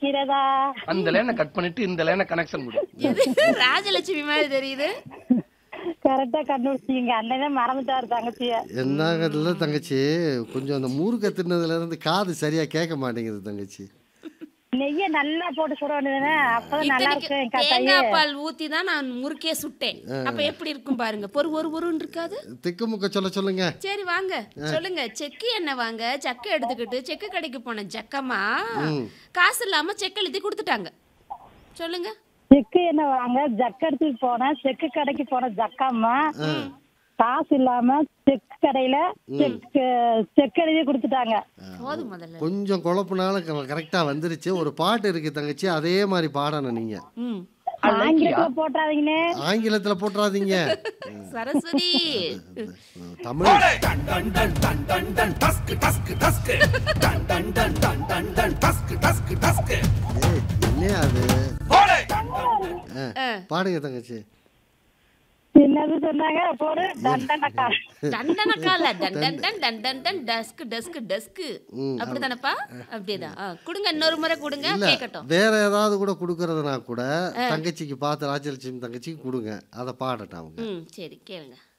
இருக்கிறதா அந்த லைனை கட் பண்ணிட்டு இந்த லைனை கனெக்ஷன் கொடு எது ராஜலட்சுமி மாதிரி தெரியுது கரெக்டா கண்டுபிடிச்சீங்க அண்ணனே மறந்துட்டாரு தங்கச்சிய என்னங்க இல்லை தங்கச்சி கொஞ்சம் அந்த முறுக்க தின்னதுல இருந்து காது சரியா கேட்க மாட்டேங்குது தங்கச்சி நெய்ய நல்லா போட்டு சுட வேண்டியதுதானே அப்பதான் நல்லா இத்தனைக்கு இருக்கும் என் தேங்காய் கட்டாயே பால் ஊத்தி தான் நான் முறுக்கே சுட்டேன் அப்ப எப்படி இருக்கும் பாருங்க பொறு ஒரு ஒருன்னு இருக்காது திக்குமுக்க சொல்ல சொல்லுங்க சரி வாங்க சொல்லுங்க செக்கு என்ன வாங்க செக்கு எடுத்துக்கிட்டு செக்கு கடைக்கு போன ஜக்கம்மா காசு இல்லாம செக் எழுதி கொடுத்துட்டாங்க சொல்லுங்க செக்கு என்ன வாங்க ஜக்க எடுத்துட்டு போனேன் செக்கு கடைக்கு போன ஜக்காம்மா காசு இல்லாம செக்கு கடையில செக்கு செக் எழுதி கொடுத்துட்டாங்க போதும் முதல்ல கொஞ்சம் குழப்புனால கரெக்டா வந்துருச்சு ஒரு பாட்டு இருக்கு தங்கச்சி அதே மாதிரி பாடணும் நீங்க ம் ஆங்கிலத்துல போட்டுறாதீங்கன்னு ஆங்கிலத்துல போட்டுறாதீங்க சரஸ்வதி தமிழ் ஏய், என்னையா அது ஆ, பாடுங்க தங்கச்சி என்னது சொன்னாங்க போடு தண்டனக்கா தண்டனக்கால டன் டன் டன் டன் டன் டன் டஸ்க் டஸ்க் டஸ்க் அப்படிதானப்பா அப்படியேதான் ஆ, கொடுங்க இன்னொரு முறை கொடுங்க இல்ல கேட்கட்டும் வேற ஏதாவது கூட கொடுக்கறதுனா கூட தங்கச்சிக்கு பார்த்து ராஜலட்சுமி தங்கச்சிக்கு கொடுங்க அதை பாடட்டும் அவங்க ம் சரி கேளுங்க